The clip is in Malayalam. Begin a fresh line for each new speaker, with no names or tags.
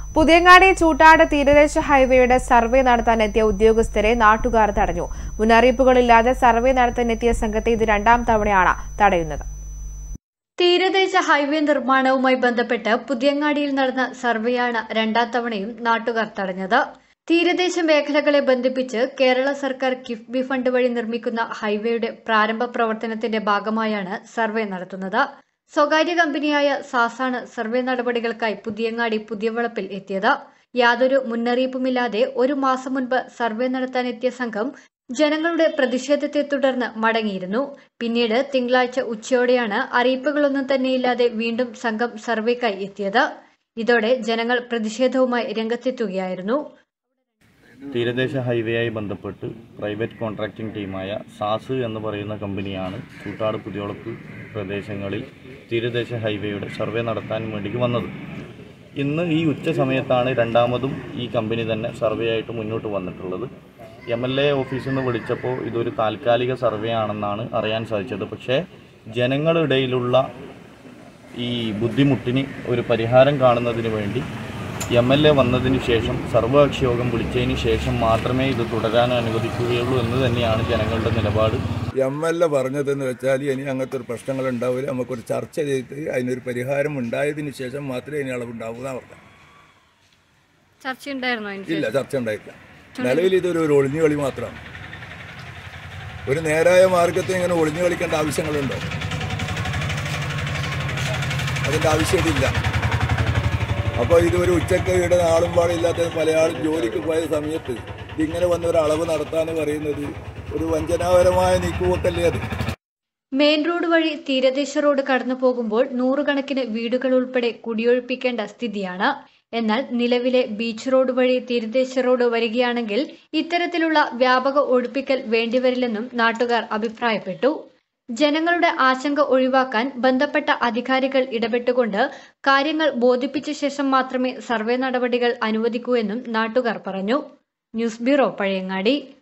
പുതിയങ്ങാടി ചൂട്ടാട് തീരദേശ ഹൈവേയുടെ സർവേ നടത്താനെത്തിയ ഉദ്യോഗസ്ഥരെ നാട്ടുകാർ തടഞ്ഞു മുന്നറിയിപ്പുകളില്ലാതെ സർവേ നടത്താനെത്തിയ സംഘത്തെ ഇത് രണ്ടാം തവണയാണ് തടയുന്നത്
തീരദേശ ഹൈവേ നിർമ്മാണവുമായി ബന്ധപ്പെട്ട് പുതിയങ്ങാടിയിൽ നടന്ന സർവേയാണ് രണ്ടാം തവണയും നാട്ടുകാർ തടഞ്ഞത് തീരദേശ മേഖലകളെ ബന്ധിപ്പിച്ച് കേരള സർക്കാർ കിഫ്ബി ഫണ്ട് വഴി നിർമ്മിക്കുന്ന ഹൈവേയുടെ പ്രാരംഭ പ്രവർത്തനത്തിന്റെ ഭാഗമായാണ് സർവേ നടത്തുന്നത് സ്വകാര്യ കമ്പനിയായ സാസാണ് സർവേ നടപടികൾക്കായി പുതിയങ്ങാടി പുതിയവളപ്പിൽ എത്തിയത് യാതൊരു മുന്നറിയിപ്പുമില്ലാതെ ഒരു മാസം മുൻപ് സർവേ നടത്താനെത്തിയ സംഘം ജനങ്ങളുടെ പ്രതിഷേധത്തെ തുടർന്ന് മടങ്ങിയിരുന്നു പിന്നീട് തിങ്കളാഴ്ച ഉച്ചയോടെയാണ് അറിയിപ്പുകളൊന്നും തന്നെയില്ലാതെ വീണ്ടും സംഘം സർവേക്കായി എത്തിയത് ഇതോടെ ജനങ്ങൾ പ്രതിഷേധവുമായി രംഗത്തെത്തുകയായിരുന്നു
തീരദേശ ഹൈവേയായി ബന്ധപ്പെട്ട് പ്രൈവറ്റ് കോൺട്രാക്റ്റിംഗ് ടീമായ സാസ് എന്ന് പറയുന്ന കമ്പനിയാണ് ചൂട്ടാട് പുതിയോളപ്പ് പ്രദേശങ്ങളിൽ തീരദേശ ഹൈവേയുടെ സർവേ നടത്താൻ വേണ്ടി വന്നത് ഇന്ന് ഈ ഉച്ച സമയത്താണ് രണ്ടാമതും ഈ കമ്പനി തന്നെ സർവേ ആയിട്ട് മുന്നോട്ട് വന്നിട്ടുള്ളത് എം എൽ എ ഓഫീസിൽ നിന്ന് വിളിച്ചപ്പോൾ ഇതൊരു താൽക്കാലിക സർവേ ആണെന്നാണ് അറിയാൻ സാധിച്ചത് പക്ഷേ ജനങ്ങളിടയിലുള്ള ഈ ബുദ്ധിമുട്ടിന് ഒരു പരിഹാരം കാണുന്നതിന് വേണ്ടി എം എൽ എ വന്നതിന് ശേഷം സർവകക്ഷി യോഗം വിളിച്ചതിന് ശേഷം മാത്രമേ ഇത് തുടരാൻ അനുവദിക്കുകയുള്ളൂ എന്ന് തന്നെയാണ് ജനങ്ങളുടെ നിലപാട്
എം എൽ എ പറഞ്ഞതെന്ന് വെച്ചാൽ ഇനി അങ്ങനത്തെ ഒരു പ്രശ്നങ്ങൾ ഉണ്ടാവില്ല നമുക്കൊരു ചർച്ച ചെയ്ത് അതിനൊരു പരിഹാരം ഉണ്ടായതിന് ശേഷം മാത്രമേ ഇനി അളവുണ്ടാവൂ എന്നാ പറഞ്ഞത്
ചർച്ചയുണ്ടായിരുന്നോ
ഇല്ല ചർച്ച ഉണ്ടായിട്ടില്ല നിലവിൽ ഇതൊരു ഒരു ഒളിഞ്ഞു കളി മാത്രമാണ് ഒരു നേരായ മാർഗത്തിൽ ഇങ്ങനെ ഒളിഞ്ഞു കളിക്കേണ്ട ആവശ്യങ്ങളുണ്ടോ അതിൻ്റെ ആവശ്യമില്ല അപ്പോൾ ഇത് ഒരു ഉച്ചക്ക് ഇവിടെ നാളും പാടില്ലാത്ത പല ആളും ജോലിക്ക് പോയ സമയത്ത് ഇതിങ്ങനെ വന്ന് ഒരു അളവ് നടത്താന്ന് പറയുന്നത് ഒരു വഞ്ചനാപരമായ നീക്കുപോക്കല്ലേ അത്
മെയിൻ റോഡ് വഴി തീരദേശ റോഡ് കടന്നു പോകുമ്പോൾ നൂറുകണക്കിന് വീടുകൾ ഉൾപ്പെടെ കുടിയൊഴിപ്പിക്കേണ്ട സ്ഥിതിയാണ് എന്നാൽ നിലവിലെ ബീച്ച് റോഡ് വഴി തീരദേശ റോഡ് വരികയാണെങ്കിൽ ഇത്തരത്തിലുള്ള വ്യാപക ഒഴിപ്പിക്കൽ വേണ്ടിവരില്ലെന്നും നാട്ടുകാർ അഭിപ്രായപ്പെട്ടു ജനങ്ങളുടെ ആശങ്ക ഒഴിവാക്കാൻ ബന്ധപ്പെട്ട അധികാരികൾ ഇടപെട്ടുകൊണ്ട് കാര്യങ്ങൾ ബോധിപ്പിച്ച ശേഷം മാത്രമേ സർവേ നടപടികൾ അനുവദിക്കൂ എന്നും നാട്ടുകാർ പറഞ്ഞു ന്യൂസ് ബ്യൂറോ പഴയങ്ങാടി